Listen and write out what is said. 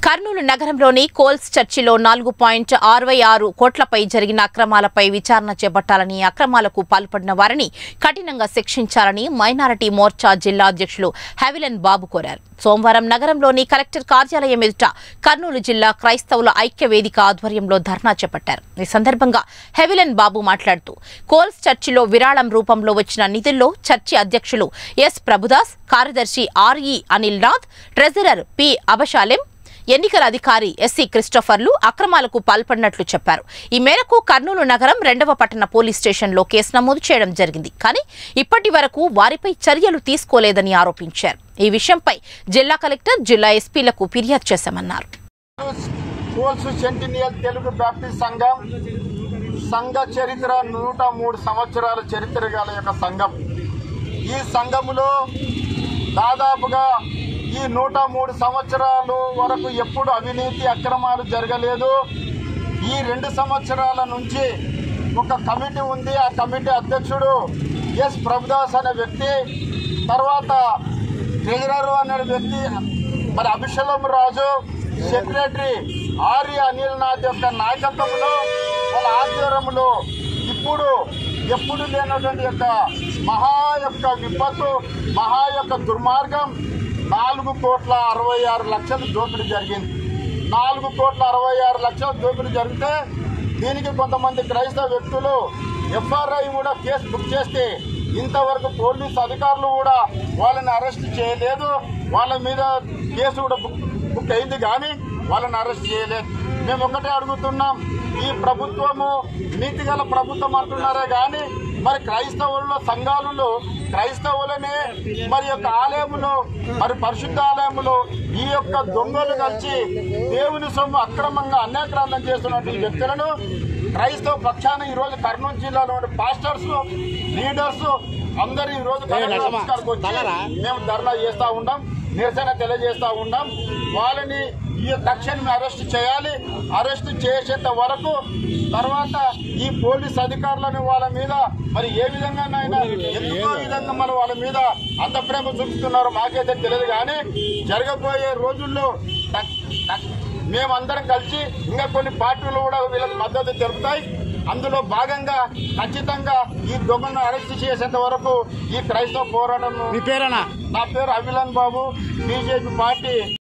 కర్నూలు నగరంలోని కోల్స్ చర్చిలో నాలుగు పాయింట్ అరవై ఆరు కోట్లపై జరిగిన అక్రమాలపై విచారణ చేపట్టాలని అక్రమాలకు పాల్పడిన వారిని కఠినంగా శిక్షించాలని మైనారిటీ మోర్చా జిల్లా అధ్యక్షులు హెవిలన్ బాబు కోరారు సోమవారం నగరంలోని కలెక్టర్ కార్యాలయం ఎదుట కర్నూలు జిల్లా క్రైస్తవుల ఐక్య వేదిక ఆధ్వర్యంలో ధర్నా చేపట్టారు ఈ సందర్భంగా హెవిలన్ బాబు మాట్లాడుతూ కోల్స్ చర్చిలో విరాళం రూపంలో వచ్చిన నిధుల్లో చర్చి అధ్యక్షులు ఎస్ ప్రభుదాస్ కార్యదర్శి R E Anil Nath treasurer P Absalom ఎన్నికల అధికారి ఎస్సీ క్రిస్టోఫర్లు అక్రమాలకు పాల్పడినట్లు చెప్పారు ఈ మేరకు కర్నూలు నగరం రెండవ పట్టణ పోలీస్ స్టేషన్లో కేసు నమోదు చేయడం జరిగింది కానీ ఇప్పటి వరకు వారిపై చర్యలు తీసుకోలేదని ఆరోపించారు ఈ విషయంపై జిల్లా కలెక్టర్ జిల్లా ఎస్పీలకు ఫిర్యాదు చేశామన్నారు కోల్స్ సెంటినియల్ తెలుగు బ్యాప్టిస్ట్ సంఘం సంఘ చరిత్ర నూట మూడు సంవత్సరాల చరిత్ర గల యొక్క సంఘం ఈ సంఘములో దాదాపుగా ఈ నూట మూడు సంవత్సరాలు వరకు ఎప్పుడు అవినీతి అక్రమాలు జరగలేదు ఈ రెండు సంవత్సరాల నుంచి ఒక కమిటీ ఉంది ఆ కమిటీ అధ్యక్షుడు ఎస్ ప్రభుదాస్ అనే వ్యక్తి తర్వాత ట్రెజరర్ అనే వ్యక్తి మరి అభిషలం రాజు సెక్రటరీ ఆర్య అనిల్ నాథ్ యొక్క నాయకత్వంలో వాళ్ళ ఆధ్వర్యంలో ఇప్పుడు ఎప్పుడు లేనటువంటి యొక్క మహా యొక్క విపత్తు మహా యొక్క దుర్మార్గం నాలుగు కోట్ల అరవై ఆరు లక్షలు దోపిడీ జరిగింది నాలుగు కోట్ల అరవై ఆరు లక్షల దోపిడీ జరిగితే దీనికి కొంతమంది క్రైస్తవ వ్యక్తులు ఎఫ్ఆర్ఐ కూడా కేసు బుక్ చేస్తే ఇంతవరకు పోలీస్ అధికారులు కూడా వాళ్ళని అరెస్ట్ చేయలేదు వాళ్ళ మీద కేసు కూడా బుక్ బుక్ అయింది కానీ వాళ్ళని అరెస్ట్ చేయలేదు మేము ఒకటే అడుగుతున్నాం ఈ ప్రభుత్వము నీతిగల ప్రభుత్వం అంటున్నారే కానీ మరి క్రైస్తవుల్లో సంఘాలలో క్రైస్తవులనే మరి యొక్క ఆలయములో మరి పరిశుద్ధ ఆలయములో ఈ యొక్క దొంగలు కలిసి దేవుని సొమ్ము అక్రమంగా అన్యాక్రాంతం చేస్తున్నటువంటి వ్యక్తులను క్రైస్తవ పక్షాన ఈ రోజు కర్నూలు జిల్లాలో ఉన్న పాస్టర్స్ లీడర్స్ అందరూ ఈ రోజు కలెక్టర్ ఆఫీస్కి వచ్చి మేము ధర్నా చేస్తా ఉన్నాం నిరసన తెలియజేస్తా ఉన్నాం వాళ్ళని ఈ తక్షణం అరెస్ట్ చేయాలి అరెస్ట్ చేసేంత వరకు తర్వాత ఈ పోలీస్ అధికారులను వాళ్ళ మీద మరి ఏ విధంగానైనా ఎందుకో విధంగా మన వాళ్ళ మీద అంత ప్రేమ చూపుతున్నారు మాకైతే తెలియదు కానీ జరగబోయే రోజుల్లో తక్- తక్- మేమందరం కలిసి ఇంకా కొన్ని పార్టీలు కూడా వీళ్ళకి మద్దతు తెలుపుతాయి అందులో భాగంగా ఖచ్చితంగా ఈ దొంగను అరెస్ట్ చేసేంత వరకు ఈ క్రైస్తవ పోరాటం మీ పేరేనా నా పేరు అభిలాన్ బాబు బీజేపీ పార్టీ